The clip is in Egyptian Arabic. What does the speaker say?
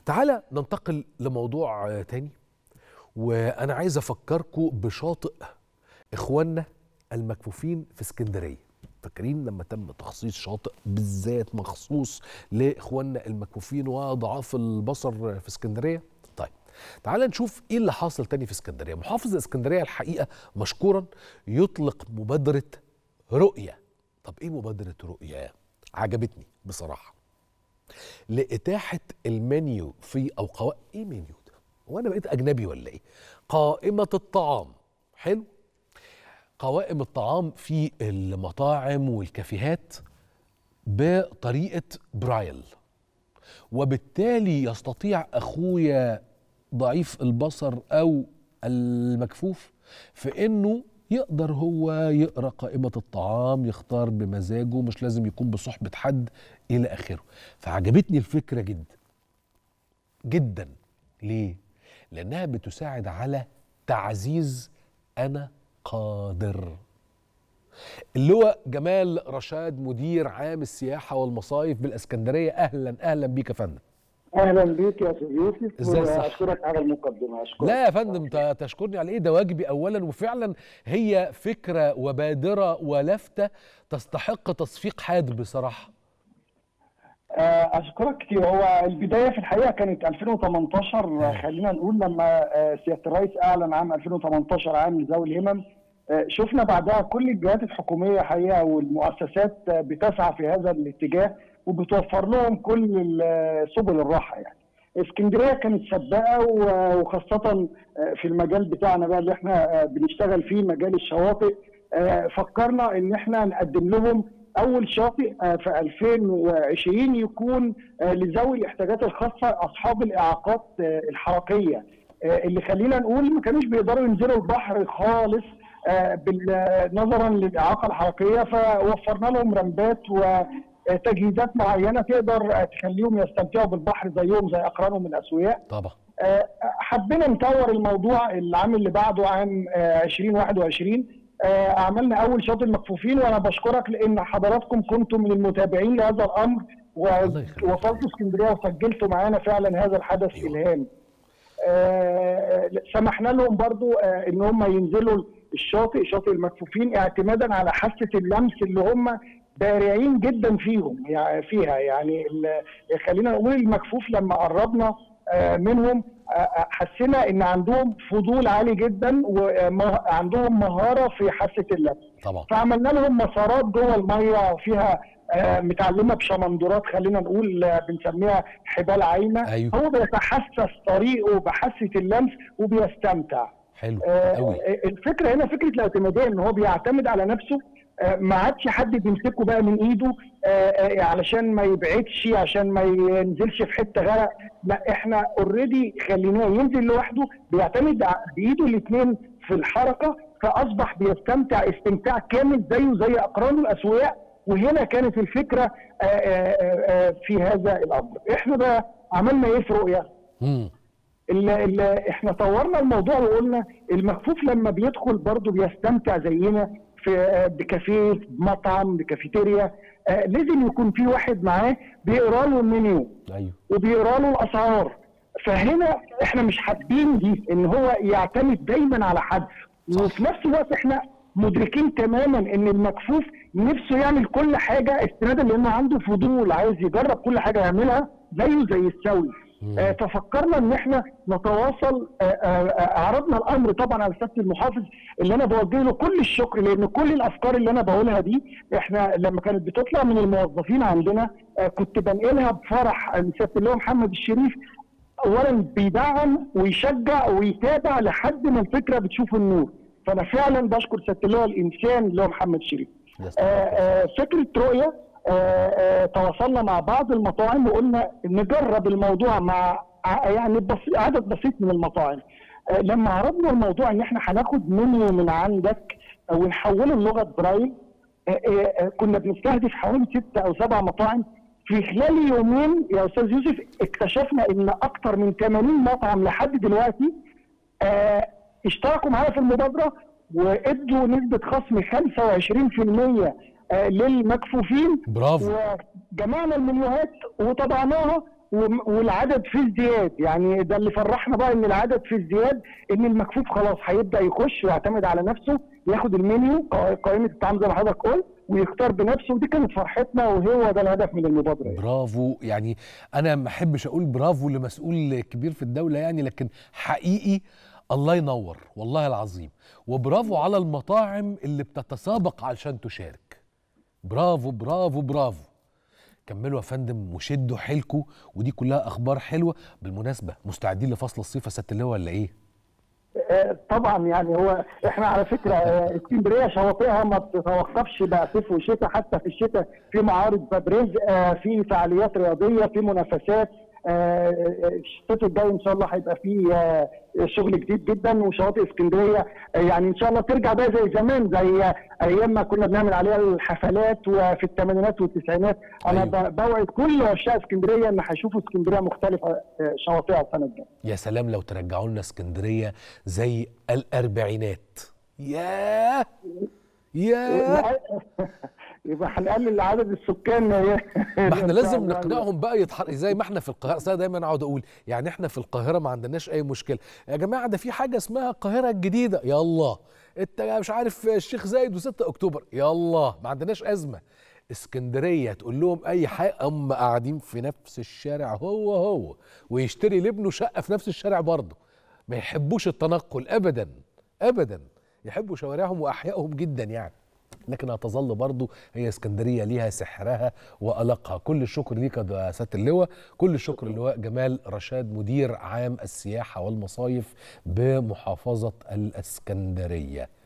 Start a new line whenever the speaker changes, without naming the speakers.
تعالى ننتقل لموضوع آه، تاني وانا عايز افكركم بشاطئ اخواننا المكفوفين في اسكندريه فاكرين لما تم تخصيص شاطئ بالذات مخصوص لاخواننا المكفوفين وضعاف البصر في اسكندريه طيب تعال نشوف ايه اللي حاصل تاني في اسكندريه محافظ اسكندريه الحقيقه مشكورا يطلق مبادره رؤيه طب ايه مبادره رؤيه عجبتني بصراحه لاتاحه المنيو في او قوائم ايه منيو ده وانا بقيت اجنبي ولا ايه قائمه الطعام حلو قوائم الطعام في المطاعم والكافيهات بطريقه برايل وبالتالي يستطيع اخويا ضعيف البصر او المكفوف في انه يقدر هو يقرا قائمه الطعام يختار بمزاجه مش لازم يكون بصحبه حد الى اخره فعجبتني الفكره جدا جدا ليه لانها بتساعد على تعزيز انا قادر اللواء جمال رشاد مدير عام السياحه والمصايف بالاسكندريه اهلا اهلا بيك يا فندم
اهلا بيك يا استاذ يوسف
ازاي صح؟
واشكرك على المقدمه اشكرك
لا يا فندم ت- تشكرني على ايه ده واجبي اولا وفعلا هي فكره وبادره ولفته تستحق تصفيق حاد بصراحه
آه، اشكرك كتير هو البدايه في الحقيقه كانت 2018 آه، خلينا نقول لما آه، سياده الرئيس اعلن عام 2018 عام ذوي الهمم آه، شفنا بعدها كل الجهات الحكوميه حقيقه والمؤسسات آه، بتسعى في هذا الاتجاه وبتوفر لهم كل ال- سبل الراحه يعني. اسكندريه كانت سباقه و- وخاصه آه، في المجال بتاعنا بقى اللي احنا آه، بنشتغل فيه مجال الشواطئ آه، فكرنا ان احنا نقدم لهم اول شاطئ آه، في 2020 يكون آه، لذوي الاحتياجات الخاصه اصحاب الاعاقات آه، الحركيه آه، اللي خلينا نقول ما كانوش بيقدروا ينزلوا البحر خالص آه، بال- نظرا للاعاقه الحركيه فوفرنا لهم رمبات وتجهيزات معينه تقدر آه، تخليهم يستمتعوا بالبحر زيهم زي اقرانهم الاسوياء
طبعا
آه، حبينا نطور الموضوع العام اللي بعده عام آه، 2021 آه، عملنا اول شاطئ المكفوفين وانا بشكرك لان حضراتكم كنتم من المتابعين لهذا الامر
الله يخليك.
ووصلتوا اسكندريه وسجلتوا معانا فعلا هذا الحدث
أيوة.
الهام آه، سمحنا لهم برضو آه، ان هم ينزلوا الشاطئ شاطئ المكفوفين اعتمادا على حاسه اللمس اللي هم بارعين جدا فيهم يعني فيها يعني ال- خلينا نقول المكفوف لما قربنا آه، منهم آه، آه، حسينا ان عندهم فضول عالي جدا وعندهم مهاره في حاسه اللمس
طبعا
فعملنا لهم مسارات جوه الميه فيها آه، متعلمه بشمندورات خلينا نقول آه، بنسميها حبال عايمه
أيوه.
هو بيتحسس طريقه بحاسه اللمس وبيستمتع
حلو
آه،
قوي
الفكره هنا فكره الاعتماديه ان هو بيعتمد على نفسه آه، ما عادش حد بيمسكه بقى من ايده آه، آه، علشان ما يبعدش عشان ما ينزلش في حته غرق لا احنا اوريدي خليناه ينزل لوحده بيعتمد ع- بايده الاثنين في الحركه فاصبح بيستمتع استمتاع كامل زيه زي اقرانه الاسوياء وهنا كانت الفكره آه، آه، آه، في هذا الامر احنا بقى عملنا ايه في رؤيه
مم.
اللي اللي احنا طورنا الموضوع وقلنا المكفوف لما بيدخل برضه بيستمتع زينا في آه، بكافيه بمطعم بكافيتيريا آه، لازم يكون في واحد معاه بيقرا له المنيو
ايوه
وبيقرا له الاسعار فهنا احنا مش حابين دي ان هو يعتمد دايما على حد وفي نفس الوقت احنا مدركين تماما ان المكفوف نفسه يعمل كل حاجه استنادا لانه عنده فضول عايز يجرب كل حاجه يعملها زيه زي السوي آه، ففكرنا ان احنا نتواصل آه، آه، آه، عرضنا الامر طبعا على سياده المحافظ اللي انا بوجه له كل الشكر لان كل الافكار اللي انا بقولها دي احنا لما كانت بتطلع من الموظفين عندنا آه، كنت بنقلها بفرح آه، سياده اللواء محمد الشريف اولا بيدعم ويشجع ويتابع لحد ما الفكره بتشوف النور فانا فعلا بشكر سياده اللواء الانسان اللي هو محمد شريف
يستحق.
آه، آه، فكره رؤيه آه، آه، تواصلنا مع بعض المطاعم وقلنا نجرب الموضوع مع ع- يعني بسيط عدد بسيط من المطاعم آه، لما عرضنا الموضوع ان احنا هناخد منيو من عندك آه، ونحوله للغه برايل آه، آه، آه، كنا بنستهدف حوالي ستة او سبع مطاعم في خلال يومين يا استاذ يوسف اكتشفنا ان اكتر من 80 مطعم لحد دلوقتي آه، اشتركوا معانا في المبادره وادوا نسبه خصم 25% آه، للمكفوفين
برافو
وجمعنا المنيوهات وطبعناها وم- والعدد في ازدياد يعني ده اللي فرحنا بقى ان العدد في ازدياد ان المكفوف خلاص هيبدا يخش ويعتمد على نفسه ياخد المنيو قا- قائمه الطعام زي ما حضرتك قلت ويختار بنفسه ودي كانت فرحتنا وهو ده الهدف من المبادره يعني.
برافو يعني انا ما احبش اقول برافو لمسؤول كبير في الدوله يعني لكن حقيقي الله ينور والله العظيم وبرافو على المطاعم اللي بتتسابق علشان تشارك برافو برافو برافو كملوا يا فندم وشدوا حيلكوا ودي كلها اخبار حلوه بالمناسبه مستعدين لفصل الصيف يا سياده اللواء ولا ايه
آه، طبعا يعني هو احنا على فكره آه، اسكندريه شواطئها ما بتتوقفش بقى صيف وشتاء حتى في الشتاء في معارض باب رزق آه، في فعاليات رياضيه في منافسات آه، آه، الشتاء الجاي ان شاء الله هيبقى فيه آه، شغل جديد جدا وشواطئ اسكندريه آه، يعني ان شاء الله ترجع بقى زي زمان زي آه، ايام ما كنا بنعمل عليها الحفلات وفي الثمانينات والتسعينات انا
أيوة.
ب- بوعد كل عشاق اسكندريه ان هيشوفوا اسكندريه مختلفه آه، شواطئها السنه الجايه
يا سلام لو ترجعوا لنا اسكندريه زي الاربعينات ياه ياه
يبقى هنقلل عدد السكان
ما احنا لازم نقنعهم بقى يتحرك زي ما احنا في القاهره أصل أنا دايما اقعد اقول يعني احنا في القاهره ما عندناش اي مشكله يا جماعه ده في حاجه اسمها القاهره الجديده يلا انت مش عارف الشيخ زايد و6 اكتوبر يلا ما عندناش ازمه اسكندريه تقول لهم اي حاجه هم قاعدين في نفس الشارع هو هو ويشتري لابنه شقه في نفس الشارع برضه ما يحبوش التنقل ابدا ابدا يحبوا شوارعهم واحيائهم جدا يعني لكن هتظل برضو هي اسكندريه ليها سحرها والقها كل الشكر ليك يا سياده اللواء كل الشكر اللواء جمال رشاد مدير عام السياحه والمصايف بمحافظه الاسكندريه